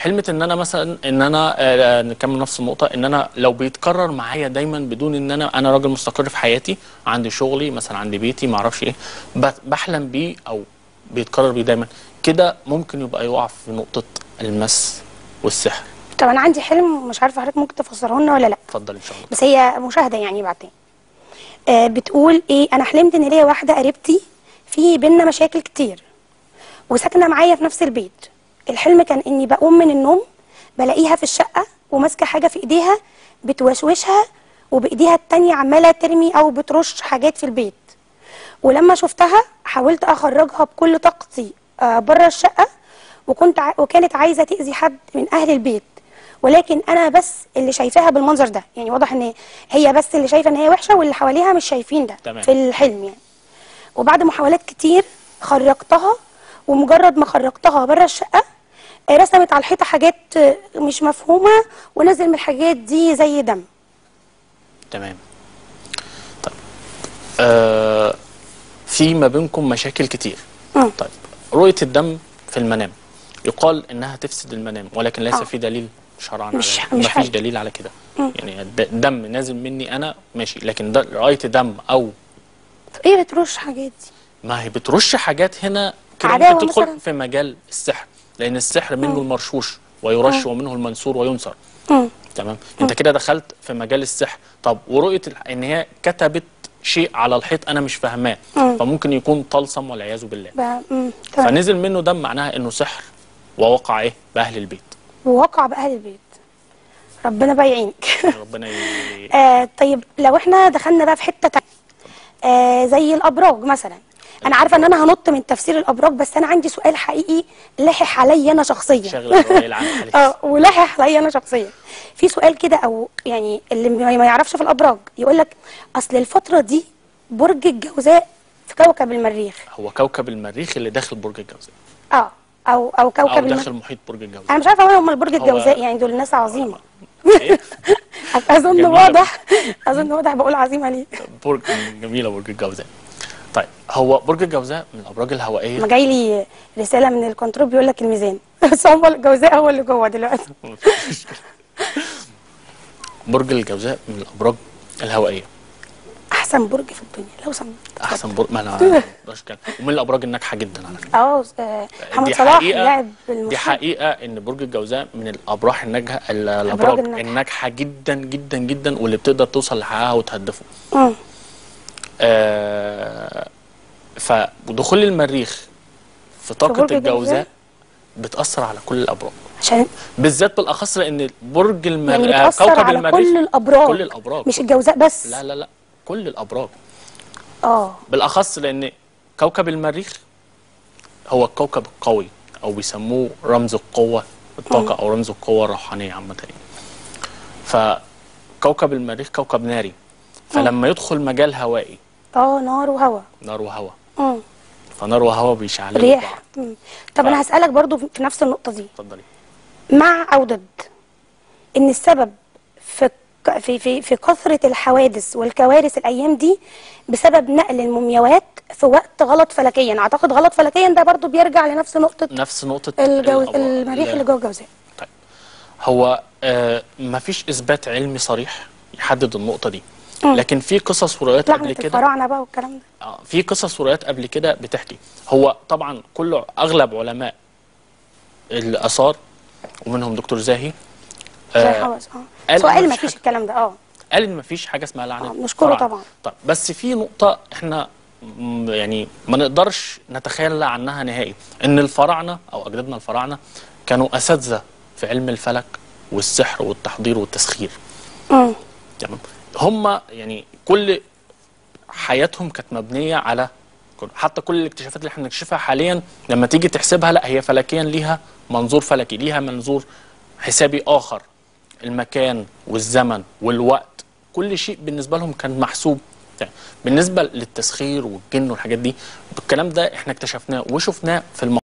حلمت ان انا مثلا ان انا آه، نكمل نفس النقطه ان انا لو بيتكرر معايا دايما بدون ان انا انا راجل مستقر في حياتي عندي شغلي مثلا عندي بيتي ما اعرفش ايه ب- بحلم بيه او بيتكرر بيه دايما كده ممكن يبقى يقع في نقطه المس والسحر طب انا عندي حلم مش عارفه حضرتك ممكن تفسره لنا ولا لا اتفضل ان شاء الله بس هي مشاهده يعني بعدين آه بتقول ايه انا حلمت ان ليا واحده قريبتي في بينا مشاكل كتير وساكنه معايا في نفس البيت الحلم كان اني بقوم من النوم بلاقيها في الشقه وماسكه حاجه في ايديها بتوشوشها وبايديها التانية عماله ترمي او بترش حاجات في البيت ولما شفتها حاولت اخرجها بكل طاقتي آه، بره الشقه وكنت ع... وكانت عايزه تاذي حد من اهل البيت ولكن انا بس اللي شايفاها بالمنظر ده يعني واضح ان هي بس اللي شايفه ان هي وحشه واللي حواليها مش شايفين ده تمام. في الحلم يعني وبعد محاولات كتير خرجتها ومجرد ما خرجتها بره الشقه آه، رسمت على الحيطه حاجات آه، مش مفهومه ونزل من الحاجات دي زي دم تمام طيب آه في ما بينكم مشاكل كتير مم. طيب رؤية الدم في المنام يقال انها تفسد المنام ولكن ليس آه. في دليل شرعا مش- على مش ما فيش حاجة. دليل على كده يعني الد- دم نازل مني انا ماشي لكن ده رأية دم او ايه بترش حاجات دي ما هي بترش حاجات هنا كده عداوة ممكن تدخل مثلاً؟ في مجال السحر لان السحر منه المرشوش ويرش ومنه المنصور وينصر مم. تمام انت كده دخلت في مجال السحر طب ورؤيه ال- ان هي كتبت شيء على الحيط انا مش فاهماه مم. فممكن يكون طلسم والعياذ بالله ب... مم. تمام فنزل منه دم معناها انه سحر ووقع ايه باهل البيت ووقع بأهل البيت ربنا بقى يعينك ربنا ي... آه طيب لو احنا دخلنا بقى في حته تانية آه زي الابراج مثلا انا عارفه ان انا هنط من تفسير الابراج بس انا عندي سؤال حقيقي لحح عليا انا شخصيا شغل الرؤيه العامه عليك اه ولحح عليا انا شخصيا في سؤال كده او يعني اللي ما ما يعرفش في الابراج يقول لك اصل الفتره دي برج الجوزاء في كوكب المريخ هو كوكب المريخ اللي داخل برج الجوزاء اه او او كوكب او الم... داخل محيط برج الجوزاء انا مش عارفه هم البرج هو- الجوزاء يعني دول ناس عظيمه إيه؟ اظن جميلة. واضح اظن واضح بقول عظيمه ليه برج جميله برج الجوزاء طيب هو برج الجوزاء من الابراج الهوائيه ما جاي لي رساله من الكنترول بيقول لك الميزان بس هو الجوزاء هو اللي جوه دلوقتي برج الجوزاء من الابراج الهوائيه احسن برج في الدنيا لو سمحت احسن برج ما انا ما أقدرش أتكلم. ومن الابراج الناجحه جدا على فكره اه آه، محمد دي صلاح حقيقة لاعب دي المنتخب. حقيقة ان برج الجوزاء من الابراج الناجحة ال- الابراج الناجحة. الناجحة جدا جدا جدا واللي بتقدر توصل لحقها وتهدفه مم. آه فدخول المريخ في طاقة برج الجوزاء الجوزاء؟ بتأثر على كل الابراج عشان بالذات بالاخص لان برج المر... يعني آه، بتاثر كوكب على المريخ كل الابراج كل الابراج مش الجوزاء بس لا لا لا كل الابراج اه بالاخص لان كوكب المريخ هو الكوكب القوي او بيسموه رمز القوه الطاقه او رمز القوه الروحانيه عامه يعني. فكوكب المريخ كوكب ناري فلما يدخل مجال هوائي اه نار وهواء نار وهواء مم. فنار وهواء بيشعلوا ريح بعض مم. طب ف- انا هسالك برضو في في نفس النقطه دي اتفضلي مع او ضد ان السبب في ك- في في في كثره الحوادث والكوارث الايام دي بسبب نقل المومياوات في وقت غلط فلكيا اعتقد غلط فلكيا ده برضو بيرجع لنفس نقطه نفس نقطه الجوز الأبراج. المريخ لا. اللي جوه الجوزاء طيب هو آه مفيش اثبات علمي صريح يحدد النقطه دي مم. لكن في قصص وروايات قبل لعنه كده الفراعنه بقى والكلام ده آه، في قصص وروايات قبل كده بتحكي هو طبعا كل اغلب علماء الاثار ومنهم دكتور زاهي زي آه حواس اه قال سؤال إن ما مفيش فيش حاجة. الكلام ده اه قال ان مفيش حاجه اسمها لعنه آه، نشكره الفراعنة. طبعا. طب بس في نقطه احنا م- يعني ما نقدرش نتخيل عنها نهائي ان الفراعنه او اجدادنا الفراعنه كانوا اساتذه في علم الفلك والسحر والتحضير والتسخير مم. تمام هم يعني كل حياتهم كانت مبنيه على كل- حتى كل الاكتشافات اللي احنا بنكتشفها حاليا لما تيجي تحسبها لا هي فلكيا ليها منظور فلكي ليها منظور حسابي اخر المكان والزمن والوقت كل شيء بالنسبه لهم كان محسوب يعني بالنسبه للتسخير والجن والحاجات دي الكلام ده احنا اكتشفناه وشفناه في الم...